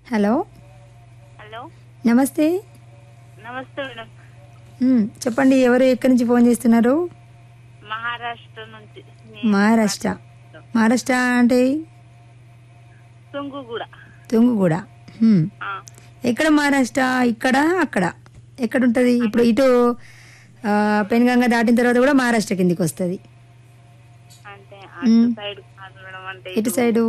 Hello hello నమస్తే నమస్తే madam మ్, చెప్పండి ఎవరు ఎక్కడి నుంచి ఫోన్ చేస్తున్నారు మహారాష్ట్ర నుంచి మహారాష్ట్ర మహారాష్ట్ర అంటే తుంగుగూడ తుంగుగూడ మ్. ఆ, ఎక్కడ మహారాష్ట్ర ఇక్కడ అక్కడ ఎక్కడ ఉంటుంది ఇప్పుడు ఇటు ఆ, పెనుగంగ దాటిన తర్వాత కూడా మహారాష్ట్ర కిందికి వస్తుంది అంటే అటు సైడ్ కాదు మేడం అంటే ఇటు సైడు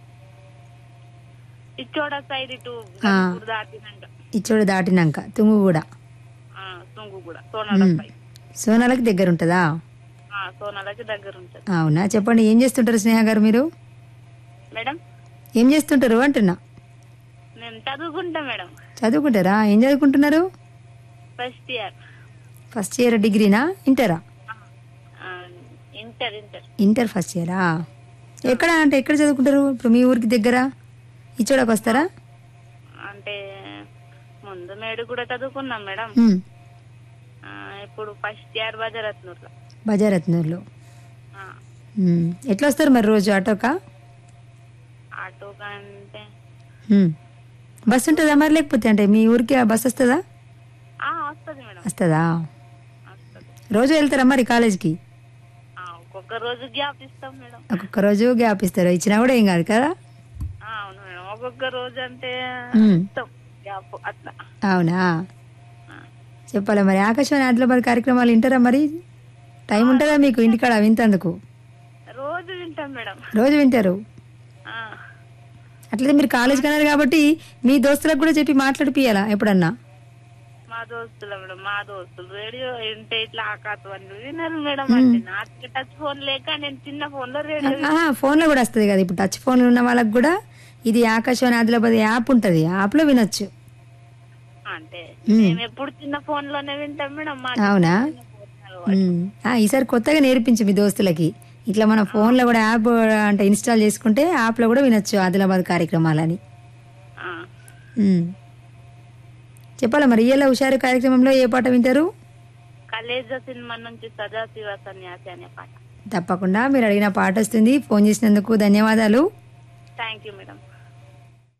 ఇచ్చోడ సైడ్ ఇటు ఆ. గణపూర్ దాటినాక ఇచ్చోడు దాటినాక తుంగుగూడ ఆ, తుంగుగూడ సోనాల మ్. సైడ్ సోనాలకి దగ్గర ఉంటుందా ఆ, సోనాలకి దగ్గర ఉంటుంది అవునా చెప్పండి ఏం చేస్తుంటారు స్నేహ గారు మీరు మేడం ఏం చేస్తుంటారు అంటున్నా నేను చదువుకుంటా మేడం చదువుకుంటారా ఏం చదువుకుంటున్నారు ఫస్ట్ ఇయర్ ఫస్ట్ ఇయర్ డిగ్రీనా ఇంటరా ఇంటర్ ఇంటర్ ఇంటర్ ఫస్ట్ ఇయరా ఎక్కడ అంటే ఎక్కడ చదువుకుంటారు ఇప్పుడు మీ ఊరికి దగ్గర ఇచ్చోడకు వస్తారా అంటే ముందు మేడు కూడా చదువుకున్నాం మేడం మ్, ఆ, ఇప్పుడు ఫస్ట్ ఇయర్ బజరత్నూర్లో బజారత్నూర్లో ఆ, మ్, ఎట్లా వస్తారు మరి రోజు ఆటోకా ఆటో కంటే మ్. బస్ ఉంటుందా మరి లేకపోతే అంటే మీ ఊరికి ఆ బస్ వస్తుందా ఆ, వస్తుంది మేడం వస్తుందా వస్తుంది రోజు వెళ్తారా మరి కాలేజ్కి ఆ, ఒక్కొక్క రోజు గ్యాప్ ఇస్తాం మేడం ఒక్కొక్క రోజు గ్యాప్ ఇస్తారు ఇచ్చినా కూడా ఏం కాదు కదా ఆ, అవును మేడం ఒక్కొక్క రోజు అంటే మ్. ఇస్తాం గ్యాప్ అట్లా అవునా ఆ, చెప్పాలి మరి ఆకాశవాణి ఆదిలాబాద్ కార్యక్రమాలు వింటారా మరి టైం ఉంటుందా మీకు ఇంటికాడ వింతందుకు రోజు వింటాం మేడం రోజు వింటారు ఆ, అట్లయితే మీరు కాలేజ్కి అన్నారు కాబట్టి మీ దోస్తులకు కూడా చెప్పి మాట్లాడిపియాలా ఎప్పుడన్నా మా దోస్తులు మేడం మా దోస్తులు రేడియో వింటే ఇట్లా ఆకాశవాణి వినరు మేడం అంటే నాకు టచ్ ఫోన్ లేక నేను చిన్న ఫోన్ లో రేడియో ఆహా, ఫోన్లో కూడా వస్తుంది కదా ఇప్పుడు టచ్ ఫోన్ ఉన్న వాళ్ళకి కూడా ఇది ఆకాశవాణి ఆదిలాబాద్ యాప్ ఉంటుంది యాప్లో వినొచ్చు అంటే మేము ఎప్పుడు చిన్న ఫోన్ లోనే వింటాం మేడం మా అవునా చిన్న phone లో. ఉమ్. ఆ, ఈసారి కొత్తగా నేర్పించు మీ దోస్తులకి ఇట్లా మన ఫోన్లో కూడా యాప్ అంటే ఇన్స్టాల్ చేసుకుంటే యాప్లో కూడా వినొచ్చు ఆదిలాబాద్ కార్యక్రమాలని ఆ, ఉమ్. చెప్పాలా మరి ఇయ్యాల హుషారు కార్యక్రమంలో ఏ పాట వింటారు కలేజ సినిమా నుంచి సదాశివ సన్యాసి అనే పాట తప్పకుండా మీరు అడిగిన పాట వస్తుంది ఫోన్ చేసినందుకు ధన్యవాదాలు థ్యాంక్ యూ మేడం